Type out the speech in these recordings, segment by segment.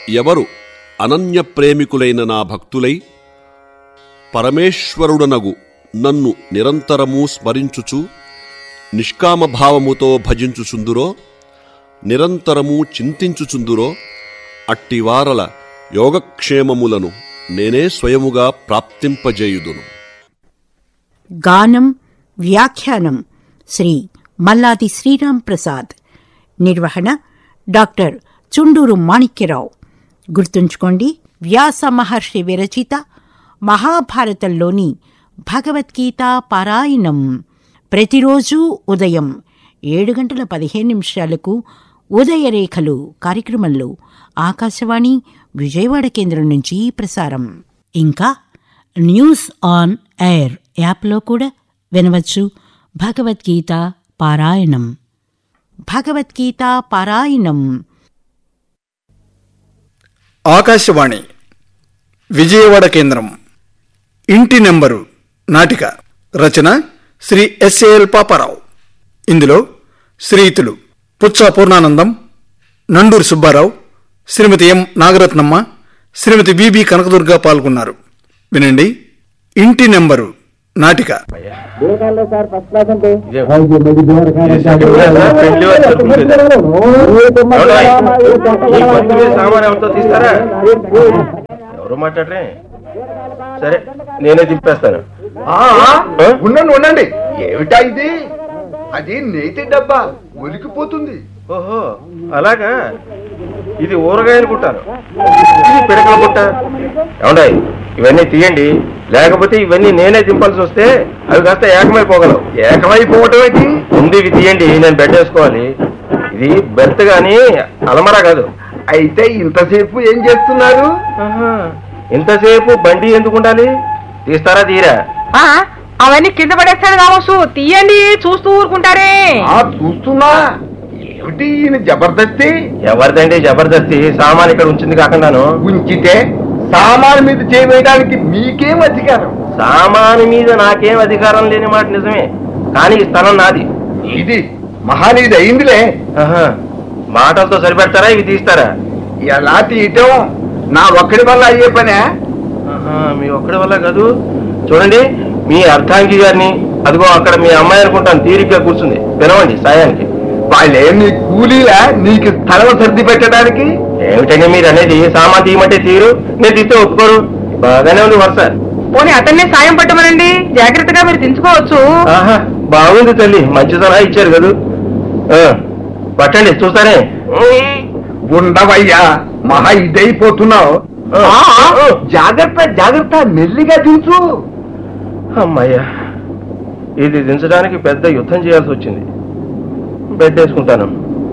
ఎవరు అనన్య ప్రేమికులైన నా భక్తులై పరమేశ్వరుడనగు నన్ను నిరంతరము స్మరించుచు నిష్కామభావముతో భజించుచుందురో నిరంతరము చింతించుచుందురో అట్టివారల యోగక్షేమములను నేనే స్వయముగా ప్రాప్తింపజేయుదును గానం వ్యాఖ్యానం శ్రీ మల్లాది శ్రీరాం ప్రసాద్ నిర్వహణ డాక్టర్ చుండూరు మాణిక్యరావు గుర్తుంచుకోండి వ్యాస మహర్షి విరచిత మహాభారతంలోని భగవద్గీత పారాయణం ప్రతిరోజు ఉదయం ఏడు గంటల పదిహేను నిమిషాలకు ఉదయరేఖలు కార్యక్రమంలో ఆకాశవాణి విజయవాడ కేంద్రం నుంచి ప్రసారం ఇంకా న్యూస్ ఆన్ ఎయిర్ యాప్లో కూడా వినవచ్చు భగవద్గీత పారాయణం భగవద్గీత పారాయణం ఆకాశవాణి విజయవాడ కేంద్రం ఇంటి నెంబరు నాటిక రచన శ్రీ ఎస్ఏఎల్ పాపారావు ఇందులో శ్రీయుతులు పుచ్చ పూర్ణానందం నండూరి సుబ్బారావు శ్రీమతి ఎం నాగరత్నమ్మ శ్రీమతి బిబి కనకదుర్గ పాల్గొన్నారు వినండి ఇంటి నెంబరు నాటిక ఈ బండి మీద సామాన్ ఎవరితో తీస్తారా ఎవరు మాట్లాడరే సరే నేనే తిప్పేస్తాను ఆ, ఆ, ఉండండి ఉండండి ఏమిటా ఇది అది నేతి డబ్బా ఒలికిపోతుంది ఓహో అలాగా ఇది ఊరగాయ అనుకుంటాను ఇది పిడకల పుట్ట ఏమండాయి ఇవన్నీ తీయండి లేకపోతే ఇవన్నీ నేనే దింపాల్సి వస్తే అవి కాస్త ఏకమైపోగలవు ఏకమైపోవటం ఏంటి ముందు ఇవి తీయండి నేను బెడ్ వేసుకోవాలి ఇది బెర్త్ గాని అలమరా కాదు అయితే ఇంతసేపు ఏం చేస్తున్నారు ఆహా, ఇంతసేపు బండి ఎందుకు ఉండాలి తీస్తారా తీరా ఆ, అవన్నీ కింద పడేస్తాడు కావచ్చు తీయండి చూస్తూ ఊరుకుంటారే ఆ చూస్తున్నా ఏమిటి ఈయన జబర్దస్తి ఎవరిదండి జబర్దస్తి సామాన్ ఇక్కడ ఉంచింది కాకుండాను ఉంచితే సామాన్ మీద చేయవేయడానికి మీకేం అధికారం సామాను మీద నాకేం అధికారం లేని మాట నిజమే కానీ ఈ స్థలం నాది ఇది మహానీది అయిందిలే ఆహా, మాటలతో సరిపెడతారా ఇవి తీస్తారా ఎలా తీయటం నా ఒక్కడి వల్ల అయ్యే పనే ఆహా, మీ ఒక్కడి వల్ల కాదు చూడండి మీ అర్థాంగి గారిని అదిగో అక్కడ మీ అమ్మాయి అనుకుంటాను తీరిగ్గా కూర్చుంది పిలవండి సాయానికి వాళ్ళేం నీ కూలీలా నీకు స్థలం సర్ది పెట్టడానికి ఏమిటండి మీరు అనేది సామాన్ తీయమంటే తీరు నేను తీస్తే ఒప్పుకోరు బాగానే ఉంది వరుస పోనీ అతన్నే సాయం పట్టమనండి జాగ్రత్తగా మీరు దించుకోవచ్చు ఆహా బాగుంది తల్లి మంచి సలహా ఇచ్చారు కదూ ఆ, పట్టండి చూస్తానే ఉండవయ్యా మహా ఇదైపోతున్నావు ఆ, ఆ, జాగ్రత్త జాగ్రత్త మెల్లిగా దించు అమ్మయ్యా ఇది దించడానికి పెద్ద యుద్ధం చేయాల్సి వచ్చింది బెడ్ వేసుకుంటాను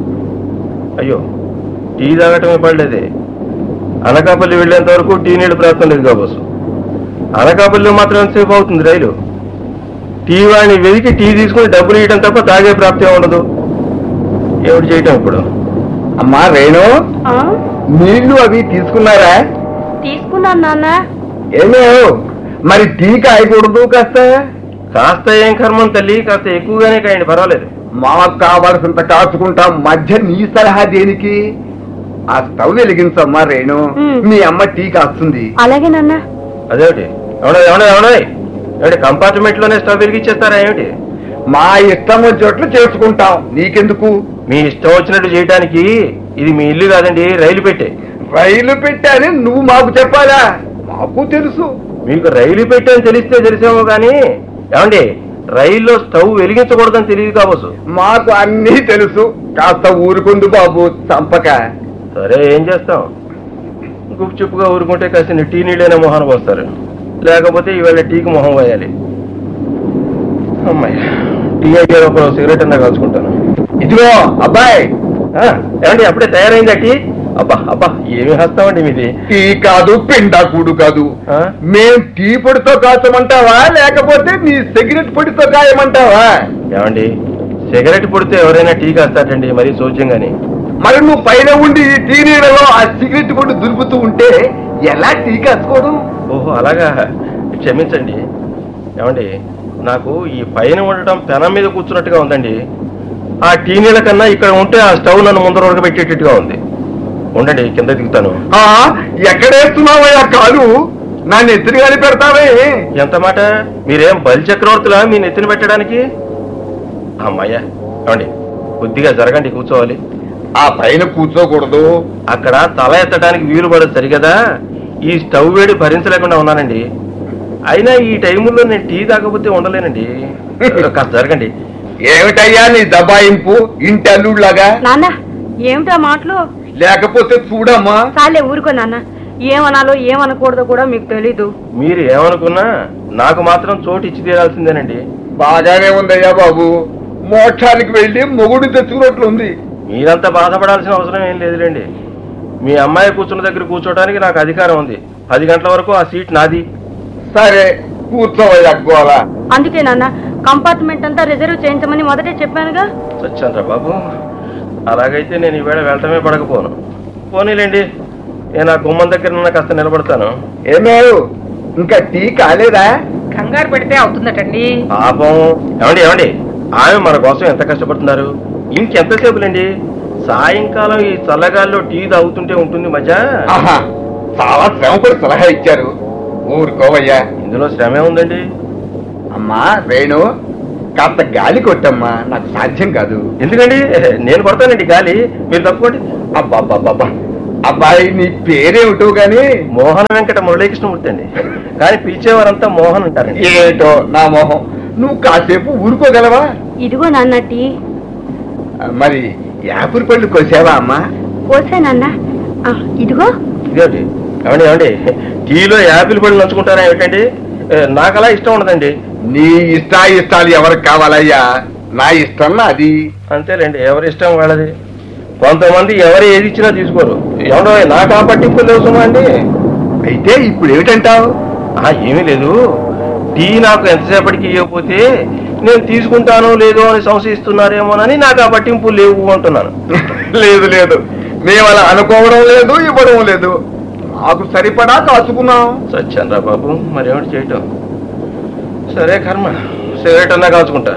అయ్యో టీ తాగటమే పడలేదే అనకాపల్లి వెళ్ళేంత వరకు టీ నీళ్ళు ప్రయత్నం లేదు కాబోసు అనకాపల్లి మాత్రం ఎంతసేపు అవుతుంది రైలు టీ వాడిని వెతికి టీ తీసుకుని డబ్బులు ఇవ్వడం తప్ప తాగే ప్రాప్తి ఉండదు ఏమిటి చేయటం ఇప్పుడు అమ్మా రేణు నీళ్లు అవి తీసుకున్నారా తీసుకున్నాను నాన్న ఏమో మరి టీ కాయకూడదు కాస్త కాస్త ఏం కర్మం తల్లి కాస్త ఎక్కువగానే కాయండి పర్వాలేదు మాకు కావలసినంత కాచుకుంటాం మధ్య నీ సలహా దేనికి ఆ స్టవ్ వెలిగించమ్మా రేణు మ్. మీ అమ్మ టీ కాస్తుంది అలాగే నాన్న అదేమిటి ఎవడో ఎవడో ఎవడో ఏమిటి కంపార్ట్మెంట్ లోనే స్టవ్ వెలిగించేస్తారా ఏమిటి మా ఇష్టం వచ్చేట్లు చేసుకుంటాం నీకెందుకు మీ ఇష్టం వచ్చినట్టు చేయడానికి ఇది మీ ఇల్లు కాదండి రైలు పెట్టే రైలు పెట్టాని నువ్వు మాకు చెప్పాలా మాకు తెలుసు మీకు రైలు పెట్టే అని తెలిస్తే తెలిసేమో కానీ ఏమండి రైల్లో స్టవ్ వెలిగించకూడదని తెలియదు కావచ్చు మాకు అన్నీ తెలుసు కాస్త ఊరుకుందు బాబు చంపక సరే ఏం చేస్తాం గుప్చుప్పుగా ఊరుకుంటే కాసిన టీ నీళ్ళైనా మొహన పోస్తారు లేకపోతే ఇవాళ టీకి మొహం పోయాలి అమ్మాయి టీ అయ్యే లోపల సిగరెట్ అన్నా కాల్చుకుంటాను ఇదిగో అబ్బాయి ఆ, ఏమండి అప్పుడే తయారైందా టీ అబ్బా అబ్బా ఏమి హస్తామండి మీది టీ కాదు పిండాకుడు కాదు ఆ? మేం టీ పొడితో కాచమంటావా లేకపోతే నీ సిగరెట్ పొడితో కాయమంటావా ఏమండి సిగరెట్ పుడితే ఎవరైనా టీ కాస్తారండి మరీ సోచ్యంగాని మరి నువ్వు పైన ఉండి ఈ టీ నీడలో ఆ సిగరెట్ పొడి దురుకుతూ ఉంటే ఎలా టీ కాసుకోవడం ఓహో అలాగా క్షమించండి ఏమండి నాకు ఈ పైన ఉండటం పెనం మీద కూర్చున్నట్టుగా ఉందండి ఆ టీ నీళ్ళ కన్నా ఇక్కడ ఉంటే ఆ స్టవ్ నన్ను ముందర ఉడకబెట్టేటట్టుగా ఉంది ఉండండి కింద దిగుతాను ఆ, ఎక్కడేస్తున్నావయ్యా కాలు నా నెత్తిని కానీ పెడతావే ఎంత మాట మీరేం బలి చక్రవర్తులా మీ నెత్తిన పెట్టడానికి అమ్మాయ్యా ఏమండి కొద్దిగా జరగండి కూర్చోవాలి ఆ పైన కూర్చోకూడదు అక్కడ తల ఎత్తడానికి వీలు పడదు సరిగదా ఈ స్టవ్ వేడి భరించలేకుండా ఉన్నానండి అయినా ఈ టైములో నేను టీ తాగకపోతే ఉండలేనండి కాస్త జరగండి ఏమిటయ్యా నీ దబాయింపు ఇంటి అల్లుడిలాగా నాన్న ఏమిటా మాటలు లేకపోతే చూడమ్మా చాలే ఊరుకో నాన్న ఏమనాలో ఏమనకూడదో కూడా మీకు తెలీదు మీరు ఏమనుకున్నా నాకు మాత్రం చోటు ఇచ్చి తీరాల్సిందేనండి బాగానే ఉందయ్యా బాబు మోక్షానికి వెళ్ళి మొగుడు తెచ్చుకున్నట్లుంది మీరంతా బాధపడాల్సిన అవసరం ఏం లేదులేండి మీ అమ్మాయి కూర్చున్న దగ్గర కూర్చోవడానికి నాకు అధికారం ఉంది పది గంటల వరకు ఆ సీట్ నాది సరే కూర్చోవయ్యా గోలా అందుకే నాన్న కంపార్ట్మెంట్ అంతా రిజర్వ్ చేయించమని మొదటే చెప్పానుగా సత్యంద్ర బాబు అలాగైతే నేను ఈవేళ వెళ్ళటమే పడకపోను పోనీలేండి నేను ఆ గుమ్మం దగ్గర ఉన్న కాస్త నిలబడతాను ఏమేవ్ ఇంకా టీ కాలేదా కంగారు పెడితే అవుతుందటండి పాపం ఏమండి ఏమండి ఆమె మన కోసం ఎంత కష్టపడుతున్నారు ఇంకెంతసేపులండి సాయంకాలం ఈ చల్లగాల్లో టీ తాగుతుంటే ఉంటుంది మజా ఆహా చాలా శ్రమపడి సలహా ఇచ్చారు ఊరుకోవయ్యా ఇందులో శ్రమే ఉందండి అమ్మా వేణు కాస్త గాలి కొట్టమ్మా నాకు సాధ్యం కాదు ఎందుకండి నేను కొడతానండి గాలి మీరు తప్పుకోండి అబ్బాబ్బాబ్బా అబ్బాయి నీ పేరేమిటో గాని మోహన వెంకట మురళీకృష్ణమూర్తి అండి కానీ పిలిచేవారంతా మోహన్ అంటారండి ఏటో నా మొహం నువ్వు కాసేపు ఊరుకోగలవా ఇదిగో నాన్న టీ మరి యాపిల్ పళ్ళు కోసావా అమ్మా పోసే నాన్న ఆ, ఇదిగో ఇదేంటి ఏమండి ఏమండి టీలో యాపిల్ పళ్ళు నంచుకుంటారా ఏమిటండి ఏ, నాకు అలా ఇష్టం ఉండదండి నీ ఇష్టా ఇష్టాలు ఎవరికి కావాలయ్యా నా ఇష్టం అది అంతేలేండి ఎవరి ఇష్టం వాళ్ళది కొంతమంది ఎవరు ఏది ఇచ్చినా తీసుకోరు ఏమన్నా నాకు ఆ పట్టింపులు లేవుసుమా అండి అయితే ఇప్పుడు ఏమిటంటావు ఆ, ఏమీ లేదు టీ నాకు ఎంతసేపటికి ఇవ్వకపోతే నేను తీసుకుంటానో లేదో అని సంశయిస్తున్నారేమోనని నాకు ఆ పట్టింపులు లేవు అంటున్నాను లేదు లేదు మేము అలా అనుకోవడం లేదు ఇవ్వడం లేదు మాకు సరిపడా కాచుకున్నాం సత్యాన్రా బాబు మరేమిటి చేయటం సరే కర్మ సిగరెట్ అన్నా కాచుకుంటా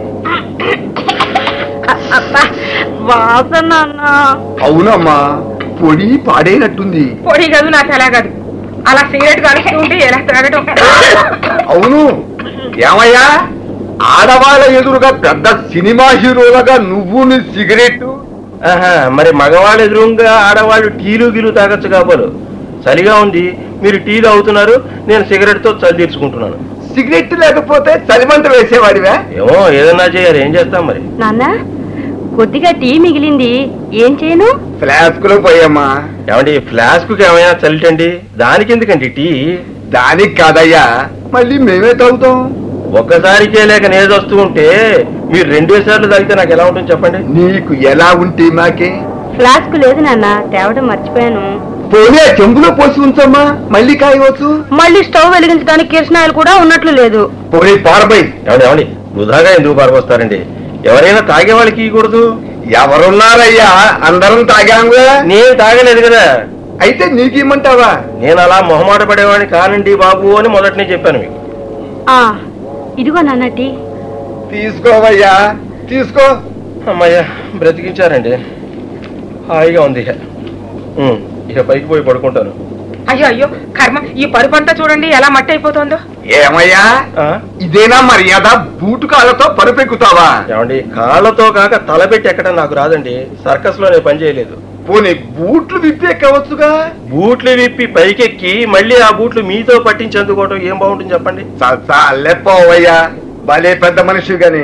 అబ్బా వాసన నాన్న అవునమ్మా పొడి పాడైనట్టుంది పొడి కాదు నాకు ఎలా కాదు అలా సిగరెట్ కలుస్తూ ఉంటే ఎలా తాగటం అవును ఏమయ్యా ఆడవాళ్ళ ఎదురుగా పెద్ద సినిమా హీరోలుగా నువ్వు నీ సిగరెట్ ఆహా మరి మగవాళ్ళు ఎదురుగా ఆడవాళ్ళు టీలు గీలు తాగొచ్చు కాబోలు చలిగా ఉంది మీరు టీలు అవుతున్నారు నేను సిగరెట్ తో చలి తీర్చుకుంటున్నాను సిగరెట్ లేకపోతే చలిమంట వేసేవాడివా ఏమో ఏదన్నా చేయాలి ఏం చేస్తాం మరి నాన్న కొద్దిగా టీ మిగిలింది ఏం చేయను ఫ్లాస్క్ లో పోయమ్మా ఏమండి ఫ్లాస్క్ కి ఏమైనా చలిటండి దానికి ఎందుకండి టీ దానికి కాదయ్యా మళ్ళీ మేమే తాగుతాం ఒక్కసారికే లేక నేదొస్తూ ఉంటే మీరు రెండే సార్లు తాగితే నాకు ఎలా ఉంటుంది చెప్పండి నీకు ఎలా ఉంటే మాకే ఫ్లాస్క్ లేదు నాన్న తేవడం మర్చిపోయాను పోనీ ఆ చెంబులో పోసి ఉంచమ్మా మళ్ళీ కాయవచ్చు మళ్ళీ స్టవ్ వెలిగించడానికి కిరసనాయలు కూడా ఉన్నట్లు లేదు పోనీ పారబై ఏమండి ఏమండి వృధాగా ఎందుకు పారిపోస్తారండి ఎవరైనా తాగే వాళ్ళకి ఇవ్వకూడదు ఎవరున్నారయ్యా అందరం తాగాంగా నేను తాగలేదు కదా అయితే నీకేమంటావా నేను అలా మొహమాట పడేవాడిని కానండి బాబు అని మొదటనే చెప్పాను మీకు ఆ ఇదిగో నాన్న టీ తీసుకోవయ్యా తీసుకో అమ్మయ్యా బ్రతికించారండి హాయిగా ఉంది ఇక ఉమ్, ఇక పైకి పోయి పడుకుంటాను అయ్యో అయ్యో కర్మ ఈ పరుపు అంతా చూడండి ఎలా మట్టి అయిపోతుందో ఏమయ్యా ఆ? ఇదేనా మర్యాద బూటు కాళ్ళతో పరుపెక్కుతావా ఏమండి కాళ్ళతో కాక తలపెట్టి ఎక్కడం నాకు రాదండి సర్కస్ లో నేను పని చేయలేదు పోనీ బూట్లు విప్పేక్కవచ్చుగా బూట్లు విప్పి పైకెక్కి మళ్ళీ ఆ బూట్లు మీతో పట్టించేందుకోవటం ఏం బాగుంటుంది చెప్పండి లేపోవయ్యా భలే పెద్ద మనిషి గాని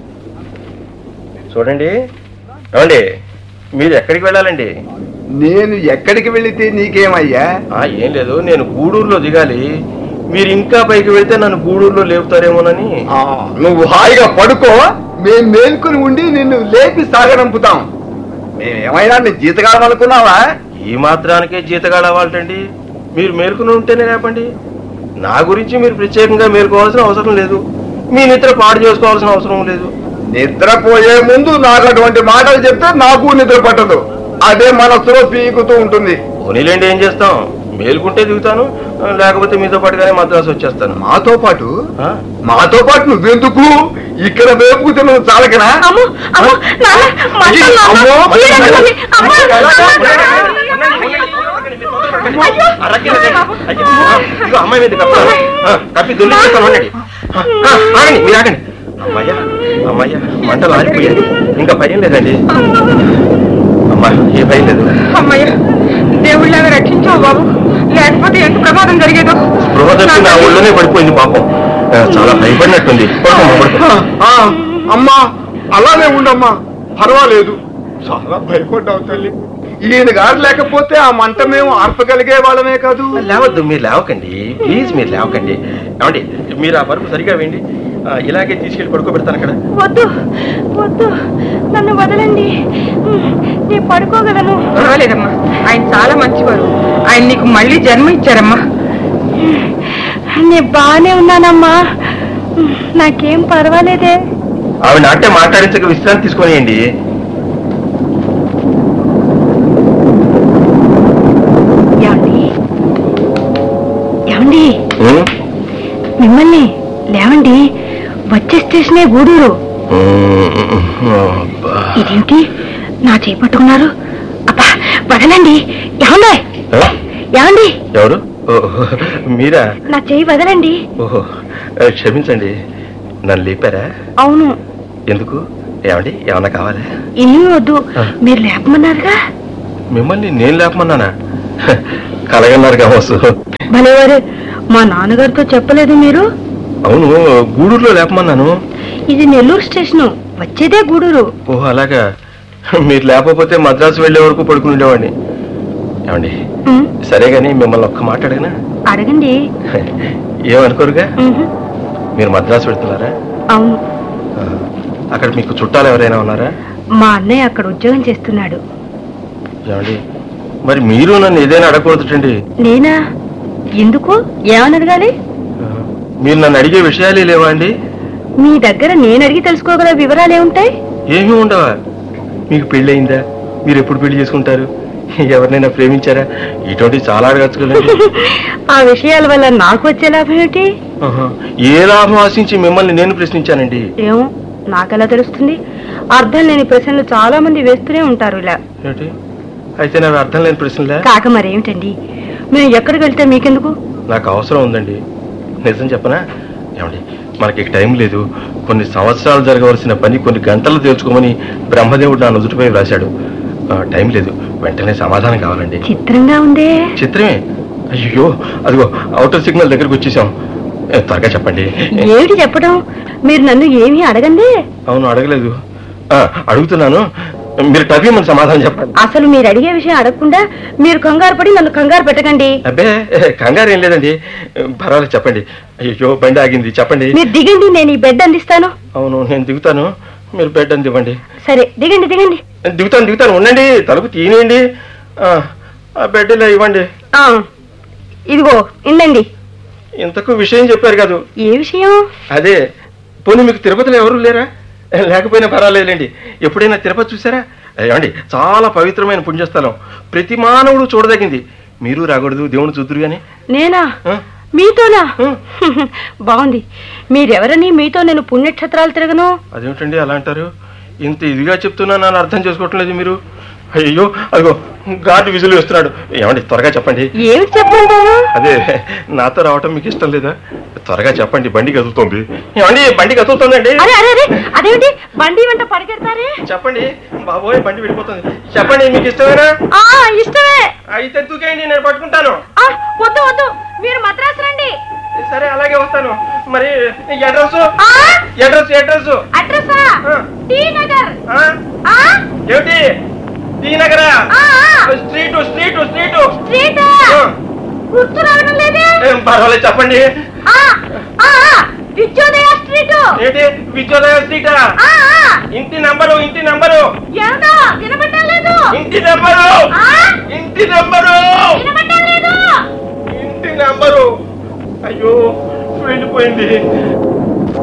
చూడండి ఏమండి మీరు ఎక్కడికి వెళ్ళాలండి నేను ఎక్కడికి వెళితే నీకేమయ్యా ఆ ఏం లేదు నేను గూడూరులో దిగాలి మీరు ఇంకా పైకి వెళ్తే నన్ను గూడూరులో లేపుతారేమోనని ఆ, నువ్వు హాయిగా పడుకో మేం మేల్కొని ఉండి నిన్ను లేపి సాగనంపుతాం మేమేమైనా నీ జీతకాలం అనుకున్నావా ఈ మాత్రానికే జీతగాడ వాళ్ళండి మీరు మేల్కొని ఉంటేనే లేపండి నా గురించి మీరు ప్రత్యేకంగా మేల్కోవాల్సిన అవసరం లేదు మీ నిద్ర పాడు చేసుకోవాల్సిన అవసరం లేదు నిద్రపోయే ముందు నాకు అటువంటి మాటలు చెప్తే నాకు నిద్ర పట్టదు అదే మనస్సులో పీకుతూ ఉంటుంది పోనీలేండి ఏం చేస్తాం మేల్కుంటే దిగుతాను లేకపోతే మీతో పాటుగానే మద్రాసు వచ్చేస్తాను మాతో పాటు ఆ? మాతో పాటు నువ్వెందుకు ఇక్కడ వేపుకుతే నువ్వు చాలకనా అమ్మో అమ్మో నాన్న మంటలు నాన్న. అమ్మో, తీయకండి. అమ్మో, అమ్మో, నాన్న, నాన్న, ఉండండి, ఉండండి, ఉండండి, మీరు తొందర పడకండి. అరకెల దగ్గర. అయ్యో, ఇదిగో అమ్మాయి మీద కప్పాను. ఆ, కప్పి దొల్లి చేస్తాను ఉండండి ఆ, ఆ, ఆగండి మీరు ఆగండి అమ్మాయ్యా అమ్మాయ్యా మంటలు ఆరిపోయాయి ఇంకా భయం లేదండి అమ్మా ఏ భయం లేదు అమ్మయ్య దేవుళ్ళగా రక్షించావు బాబు లేకపోతే ఎంత ప్రమాదం జరిగేదో స్పృహ తప్పి నా ఒళ్ళోనే పడిపోయింది పాపం ఆ, చాలా భయపడినట్టుంది పడుకోమ్మా, పడుకో. ఆ, అమ్మా అలానే ఉండమ్మా పర్వాలేదు చాలా భయపడ్డావు తల్లి ఈయన గారు లేకపోతే ఆ మంట మేము ఆర్పగలిగే వాళ్ళమే కాదు లేవద్దు మీరు లేవకండి ప్లీజ్ మీరు లేవకండి ఏమండి మీరు ఆ పరుపు సరిగా వేయండి ఆ, ఇలాగే తీసుకెళ్ళి పడుకోబెడతాను అక్కడ వద్దు వద్దు నన్ను వదలండి నేను పడుకోగలను పర్వాలేదమ్మా ఆయన చాలా మంచివారు ఆయన నీకు మళ్ళీ జన్మ ఇచ్చారమ్మా నేను బాగానే ఉన్నానమ్మా నాకేం పర్వాలేదే ఆవిడ అంటే మాట్లాడించక విశ్రాంతి తీసుకొనియండి ఏమండి ఏమండి ఉం? మిమ్మల్ని లేవండి వచ్చే స్టేషనే గూడూరు ఉం, అబ్బా. ఇదేంటి నా చేయి పట్టుకున్నారు అబ్బా వదలండి ఏమండి ఆ? ఏమండి ఎవరు ఓ, మీరా నా చేయి వదలండి ఓహో క్షమించండి నన్ను లేపారా అవును ఎందుకు ఏమండి ఏమన్నా కావాలా ఏమీ వద్దు ఆ. మీరు లేపమన్నారుగా మిమ్మల్ని నేను లేపమన్నానా కలగన్నారు కావచ్చు భలేవారు మా నాన్నగారితో చెప్పలేదు మీరు అవును గూడూరులో లేపమన్నాను ఇది నెల్లూరు స్టేషను వచ్చేదే గూడూరు ఓహో అలాగా మీరు లేకపోతే మద్రాసు వెళ్ళే వరకు పడుకుని ఉండేవాడిని ఏమండి ఉమ్, సరే గాని మిమ్మల్ని ఒక్క మాట అడగనా అడగండి ఏమనుకోరుగా ఉహు, మీరు మద్రాసు వెళ్తున్నారా అవును ఆ, అక్కడ మీకు చుట్టాలు ఎవరైనా ఉన్నారా మా అన్నయ్య అక్కడ ఉద్యోగం చేస్తున్నాడు ఏమండి మరి మీరు నన్ను ఏదైనా అడగకూడదుటండి నేనా ఎందుకు ఏమని అడగాలి ఆ, మీరు నన్ను అడిగే విషయాలే లేవా అండి మీ దగ్గర నేను అడిగి తెలుసుకోగల వివరాలు ఏముంటాయి ఏమీ ఉండవా మీకు పెళ్ళయిందా మీరు ఎప్పుడు పెళ్లి చేసుకుంటారు ఎవరినైనా ప్రేమించారా ఇటువంటి చాలా అడగచ్చు కదండి ఆ విషయాల వల్ల నాకు వచ్చే లాభం ఏమిటి ఆహా. ఏ లాభం ఆశించి మిమ్మల్ని నేను ప్రశ్నించానండి ఏమో నాకెలా తెలుస్తుంది అర్థం లేని ప్రశ్నలు చాలా మంది వేస్తూనే ఉంటారు ఇలా ఏంటి అయితే నాకు అర్థం లేని ప్రశ్నలే కాక మరేమిటండి మేము ఎక్కడికి వెళ్తే మీకెందుకు నాకు అవసరం ఉందండి నిజం చెప్పనా ఏమండి మనకి ఇక టైం లేదు కొన్ని సంవత్సరాలు జరగవలసిన పని కొన్ని గంటలు తేల్చుకోమని బ్రహ్మదేవుడు నా నుదుటిపై వ్రాశాడు ఆ, టైం లేదు వెంటనే సమాధానం కావాలండి చిత్రంగా ఉందే చిత్రమే అయ్యో అదిగో అవుటర్ సిగ్నల్ దగ్గరకు వచ్చేసాం ఏ, త్వరగా చెప్పండి ఏమిటి చెప్పడం మీరు నన్ను ఏమీ అడగండి అవును అడగలేదు ఆ, అడుగుతున్నాను మీరు టపీమని సమాధానం చెప్పండి అసలు మీరు అడిగే విషయం అడగకుండా మీరు కంగారు పడి నన్ను కంగారు పెట్టకండి అబ్బే కంగారు ఏం లేదండి పర్వాలేదు చెప్పండి అయ్యో బండి ఆగింది చెప్పండి మీరు దిగండి నేను ఈ బెడ్ అందిస్తాను అవును నేను దిగుతాను మీరు బెడ్ అని ఇవ్వండి సరే దిగండి దిగండి దిగుతాను దిగుతాను ఉండండి తలుపు తీనేయండి ఆ, ఆ బెడ్ ఇలా ఇవ్వండి ఆ, ఇదిగో ఇందండి ఇంతకు విషయం చెప్పారు కాదు ఏ విషయం అదే పోనీ మీకు తిరుపతిలో ఎవరు లేరా లేకపోయినా పర్వాలేదండి ఎప్పుడైనా తిరుపతి చూసారా ఏమండి చాలా పవిత్రమైన పుణ్యస్థలం ప్రతి మానవుడు చూడదగింది మీరు రాకూడదు దేవుని చూద్దరు కానీ నేనా ఆ? మీతోనా ఆ. బాగుంది మీరెవరని మీతో నేను పుణ్యక్షేత్రాలు తిరగను అదేమిటండి అలా అంటారు ఇంత ఇదిగా చెప్తున్నా నన్ను అర్థం చేసుకోవటం లేదు మీరు అయ్యో అదిగో గార్డు విజులు వేస్తున్నాడు ఏమండి త్వరగా చెప్పండి ఏమిటి చెప్పంటారు అదే నాతో రావటం మీకు ఇష్టం లేదా త్వరగా చెప్పండి బండి కదులుతోంది ఏమండి బండి కదులుతోందండి అరే అరే అరే అదేమిటి బండి వెంట పరిగెడతారే చెప్పండి బాబోయ్ బండి వెళ్ళిపోతుంది చెప్పండి మీకు ఇష్టమేనా ఆ ఇష్టమే అయితే దూకేయండి నేను పట్టుకుంటాను ఆ, వద్దు వద్దు మీరు మద్రాసు రండి సరే అలాగే వస్తాను మరి అడ్రస్ ఆ, అడ్రస్ అడ్రస్ అడ్రసా ఆ. టీ నగర్ ఆ? ఆ, ఏమిటి టీ నగరా ఆ, ఆ, స్ట్రీట్ స్ట్రీట్ స్ట్రీట్ స్ట్రీట్ గుర్తు రావడం లేదే పర్వాలేదు చెప్పండి ఆ, ఆ, ఆ, విద్యోదయ స్ట్రీట్ ఏంటి విద్యోదయ స్ట్రీటా ఆ, ఆ, ఇంటి నంబరు ఇంటి నంబరు ఏమిటో వినబట్టలేదు ఇంటి నంబరు ఆ, ఇంటి నంబరు వినబట్టలేదు ఇంటి నంబరు అయ్యో వెళ్ళిపోయింది